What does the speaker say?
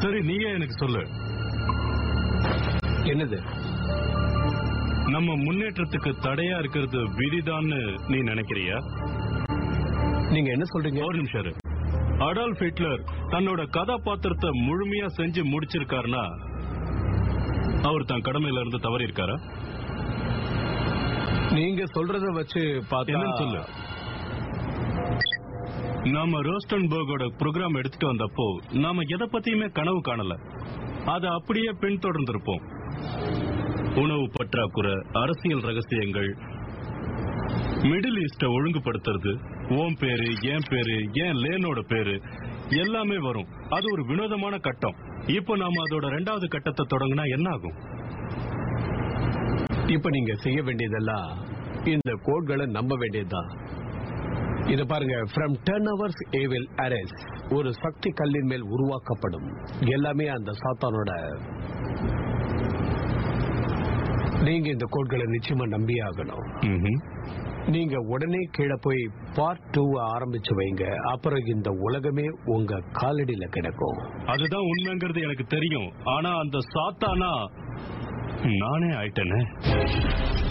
சரி நீயே எனக்கு சொல்லு என்னது நம்ம முன்னேற்றத்துக்கு தடையா இருக்கிறது விதிதான்னு நீ நினைக்கிறியா நீங்க என்ன சொல்றீங்க ஒரு நிமிஷம் இரு. அடால்ஃப் ஹிட்லர் தன்னோட கதாபாத்திரத்தை முழுமையா செஞ்சு முடிச்சிருக்காருன்னா அவர் தன் கடமையில இருந்து தவறி இருக்காரா நீங்க சொல்றத வச்சு பார்த்தா என்னன்னு சொல்லு நாம ரோஸ்டன்பர்கோட ப்ரோக்ராம் எடுத்துட்டு வந்தப்போ நாம எதை பத்தியுமே கனவு காணல அதை அப்படியே பின்தொடர்ந்திருப்போம் உணவு பற்றாக்குறை அரசியல் ரகசியங்கள் மிடில் ஈஸ்ட ஒழுங்குபடுத்துறது ஓம் பேரு ஏன் பேரு ஏன் லேனோட பேரு எல்லாமே வரும் அது ஒரு வினோதமான கட்டம் இப்போ நாம அதோட ரெண்டாவது கட்டத்தை தொடங்கினா என்ன ஆகும் இப்ப நீங்க செய்ய வேண்டியதெல்லாம் இந்த கோட்களை நம்ப வேண்டியதுதான் இத பாருங்க ஃப்ரம் டென் ஹவர்ஸ் ஏவில் அரேஸ் ஒரு சக்தி கல்லின் மேல் உருவாக்கப்படும் எல்லாமே அந்த சாத்தானோட நீங்க இந்த கோட்களை நிச்சயமா நம்பி ஆகணும் ம்ஹும். நீங்க உடனே கீழே போய் பார்ட் டூ ஆரம்பிச்சு வைங்க அப்புறம் இந்த உலகமே உங்க காலடியில கிடக்கும் அதுதான் உண்மைங்கிறது எனக்கு தெரியும் ஆனா அந்த சாத்தானா நானே ஆயிட்டேனே